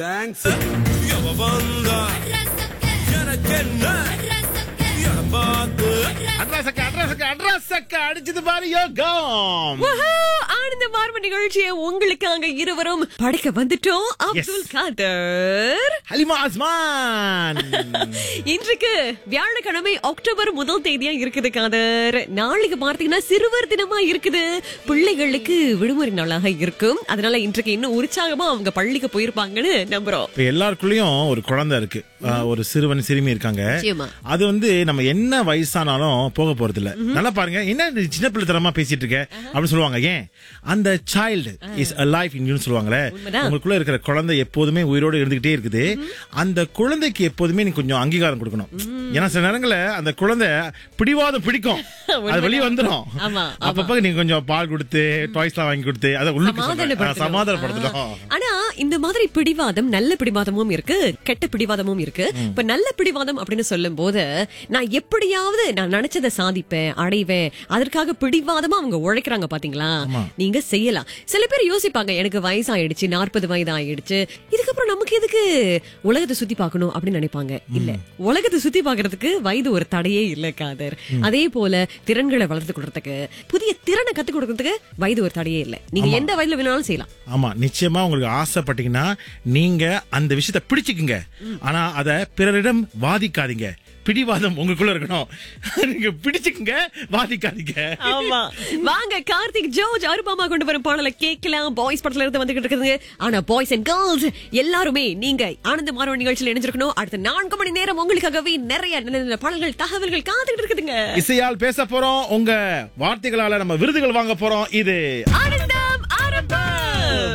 Thanks எவ வந்தா எனக்கு என்ன என பார்த்து அட்ரஸக்க அட்ரஸக்க அட்ரஸக்க அடிச்சது பாரு யோகம் வஹா, ஆனந்த மார்பு நிகழ்ச்சியை உங்களுக்காக இருவரும் படைக்க வந்துட்டோம் அப்துல் காதர் ஹலிமா அஸ்மான் இன்றைக்கு வியாழக்கிழமை அக்டோபர் முதல் தேதியா இருக்குது காதர் நாளைக்கு பார்த்தீங்கன்னா சிறுவர் தினமா இருக்குது பிள்ளைகளுக்கு விடுமுறை நாளாக இருக்கும் அதனால இன்றைக்கு இன்னும் உற்சாகமா அவங்க பள்ளிக்கு போயிருப்பாங்கன்னு நம்புறோம் இப்ப எல்லாருக்குள்ளயும் ஒரு குழந்தை இருக்கு ஆஹ், ஒரு சிறுவன் சிறுமி இருக்காங்க நிச்சயமா. அது வந்து நம்ம என்ன வயசானாலும் போக போறது இல்ல நல்லா பாருங்க என்ன இது சின்ன பிள்ளைத்தனமா பேசிட்டு இருக்க அப்படின்னு சொல்லுவாங்க ஏன் அந்த சைல்டு இஸ் அ லைஃப் இன்யூன்னு சொல்லுவாங்கல்ல உண்மைதான். உங்களுக்குள்ள இருக்கிற குழந்தை எப்போதுமே உயிரோடு இருந்துகிட்டே இருக்குது அந்த குழந்தைக்கு எப்போதுமே நீ கொஞ்சம் அங்கீகாரம் கொடுக்கணும் ஏன்னா சில நேரங்கள்ல அந்த குழந்தை பிடிவாதம் பிடிக்கும் அது வெளியே வந்துடும் ஆமா, ஆமா. அப்பப்ப நீங்க கொஞ்சம் பால் கொடுத்து டாய்ஸ் எல்லாம் வாங்கி கொடுத்து அதை உள்ளுக்கு சொல்றேன். ஆ, சமாதானப்படுத்தணும். சமாதானப்படுத்தணும் ஆனா இந்த மாதிரி பிடிவாதம் நல்ல பிடிவாதமும் இருக்கு கெட்ட பிடிவாதமும் இருக்கு இப்ப நல்ல பிடிவாதம் அப்படின்னு சொல்லும் போது நான் எப்படியாவது நான் நினைச்சதை சாதிப்பேன் அடைவேன் அதற்காக பிடிவாதமா அவங்க உழைக்கிறாங்க பாத்தீங்களா நீங்க செய்யலாம் சில பேர் யோசிப்பாங்க எனக்கு வயசாயிடுச்சு நாற்பது வயது ஆயிடுச்சு இதுக்கப்புறம் நமக்கு எதுக்கு உலகத்தை சுத்தி பார்க்கணும் அப்படின்னு நினைப்பாங்க இல்ல உலகத்தை சுத்தி பார்க்கிறதுக்கு வயது ஒரு தடையே இல்ல காதர் அதே போல திறன்களை வளர்த்து கொடுக்கறதுக்கு புதிய திறனை கத்து கொடுக்கறதுக்கு வயது ஒரு தடையே இல்ல நீங்க எந்த வயதுல வேணாலும் செய்யலாம் ஆமா நிச்சயமா உங்களுக்கு ஆசைப்பட்டீங்கன்னா நீங்க அந்த விஷயத்தை பிடிச்சுக்குங்க ஆனா அத பிறரிடம் வாதிக்காதீங்க பிடிவாதம் உங்களுக்குள்ள இருக்கணும் நீங்க பிடிச்சுக்குங்க வாதிக்காதீங்க ஆமா வாங்க கார்த்திக் ஜோர்ஜ் அருபாமா கொண்டு வரும் பாடலை கேட்கலாம் பாய்ஸ் படத்துல இருந்து வந்துகிட்டு இருக்குது ஆனா பாய்ஸ் அண்ட் கேர்ள்ஸ் எல்லாருமே நீங்க ஆனந்த மாறவ நிகழ்ச்சியில் இணைஞ்சிருக்கணும் அடுத்த நான்கு மணி நேரம் உங்களுக்காகவே நிறைய நல்ல நல்ல பாடல்கள் தகவல்கள் காத்துக்கிட்டு இருக்குதுங்க இசையால் பேச போறோம் உங்க வார்த்தைகளால நம்ம விருதுகள் வாங்க போறோம் இது ஆனந்த